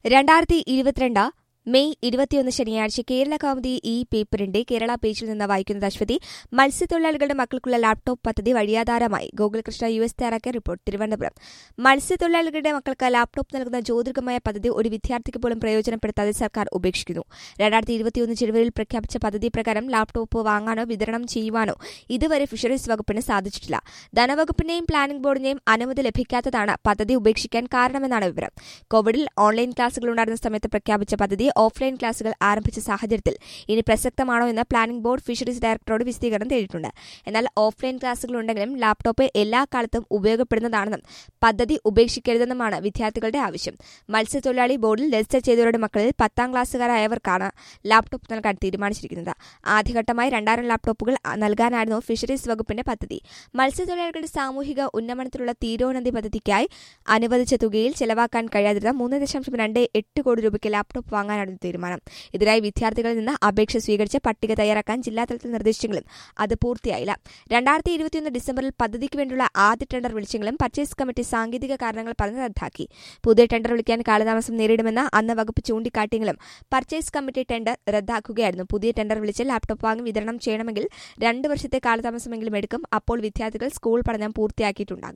രണ്ടായിരത്തി ഇരുപത്തിരണ്ട് മെയ് ഇരുപത്തിയൊന്ന് ശനിയാഴ്ച കേരള കൗമുദി ഈ പേപ്പറിന്റെ കേരള പേജിൽ നിന്ന് വായിക്കുന്നത് അശ്വതി മത്സ്യത്തൊഴിലാളികളുടെ മക്കൾക്കുള്ള ലാപ്ടോപ്പ് പദ്ധതി വഴിയാധാരമായി ഗോകുൽകൃഷ്ണ യു എസ് തയ്യാറാക്കിയ റിപ്പോർട്ട് തിരുവനന്തപുരം മത്സ്യത്തൊഴിലാളികളുടെ മക്കൾക്ക് ലാപ്ടോപ്പ് നൽകുന്ന ജ്യോതിർഗമായ പദ്ധതി ഒരു വിദ്യാർത്ഥിക്ക് പോലും പ്രയോജനപ്പെടുത്താതെ സർക്കാർ ഉപേക്ഷിക്കുന്നു രണ്ടായിരത്തി ഇരുപത്തിയൊന്ന് ജനുവരിയിൽ പ്രഖ്യാപിച്ച പദ്ധതി പ്രകാരം ലാപ്ടോപ്പ് വാങ്ങാനോ വിതരണം ചെയ്യുവാനോ ഇതുവരെ ഫിഷറീസ് വകുപ്പിന് സാധിച്ചിട്ടില്ല ധനവകുപ്പിന്റെയും പ്ലാനിംഗ് ബോർഡിന്റെയും അനുമതി ലഭിക്കാത്തതാണ് പദ്ധതി ഉപേക്ഷിക്കാൻ കാരണമെന്നാണ് വിവരം കോവിഡിൽ ഓൺലൈൻ ക്ലാസുകൾ ഉണ്ടായിരുന്ന സമയത്ത് പ്രഖ്യാപിച്ച പദ്ധതി ഓഫ്ലൈൻ ക്ലാസുകൾ ആരംഭിച്ച സാഹചര്യത്തിൽ ഇനി പ്രസക്തമാണോ എന്ന് പ്ലാനിംഗ് ബോർഡ് ഫിഷറീസ് ഡയറക്ടറോട് വിശദീകരണം തേടിയിട്ടുണ്ട് എന്നാൽ ഓഫ്ലൈൻ ക്ലാസുകൾ ഉണ്ടെങ്കിലും ലാപ്ടോപ്പ് എല്ലാ കാലത്തും ഉപയോഗപ്പെടുന്നതാണെന്നും പദ്ധതി ഉപേക്ഷിക്കരുതെന്നുമാണ് വിദ്യാർത്ഥികളുടെ ആവശ്യം മത്സ്യത്തൊഴിലാളി ബോർഡിൽ രജിസ്റ്റർ ചെയ്തവരുടെ മക്കളിൽ പത്താം ക്ലാസ്സുകാരായവർക്കാണ് ലാപ്ടോപ്പ് നൽകാൻ തീരുമാനിച്ചിരിക്കുന്നത് ആദ്യഘട്ടമായി രണ്ടായിരം ലാപ്ടോപ്പുകൾ നൽകാനായിരുന്നു ഫിഷറീസ് വകുപ്പിന്റെ പദ്ധതി മത്സ്യത്തൊഴിലാളികളുടെ സാമൂഹിക ഉന്നമനത്തിലുള്ള തീരോന്നതി പദ്ധതിക്കായി അനുവദിച്ച തുകയിൽ ചെലവാക്കാൻ കഴിയാതിരുന്ന മൂന്ന് ദശാംശം രണ്ട് എട്ട് കോടി രൂപയ്ക്ക് ലാപ്ടോപ്പ് വാങ്ങാനാണ് തീരുമാനം ഇതിനായി വിദ്യാർത്ഥികളിൽ നിന്ന് അപേക്ഷ സ്വീകരിച്ച് പട്ടിക തയ്യാറാക്കാൻ ജില്ലാതലത്തിൽ നിർദ്ദേശിച്ചെങ്കിലും അത് പൂർത്തിയായില്ല രണ്ടായിരത്തി ഇരുപത്തിയൊന്ന് ഡിസംബറിൽ പദ്ധതിക്ക് വേണ്ടിയുള്ള ആദ്യ ടെൻഡർ വിളിച്ചെങ്കിലും പർച്ചേസ് കമ്മിറ്റി സാങ്കേതിക കാരണങ്ങൾ പറഞ്ഞ് റദ്ദാക്കി പുതിയ ടെൻഡർ വിളിക്കാൻ കാലതാമസം നേരിടുമെന്ന് അന്ന് വകുപ്പ് ചൂണ്ടിക്കാട്ടിയെങ്കിലും പർച്ചേസ് കമ്മിറ്റി ടെൻഡർ റദ്ദാക്കുകയായിരുന്നു പുതിയ ടെൻഡർ വിളിച്ച് ലാപ്ടോപ്പ് വാങ്ങി വിതരണം ചെയ്യണമെങ്കിൽ രണ്ട് വർഷത്തെ കാലതാമസമെങ്കിലും എടുക്കും അപ്പോൾ വിദ്യാർത്ഥികൾ സ്കൂൾ പഠനം പൂർത്തിയാക്കിയിട്ടുണ്ടാകും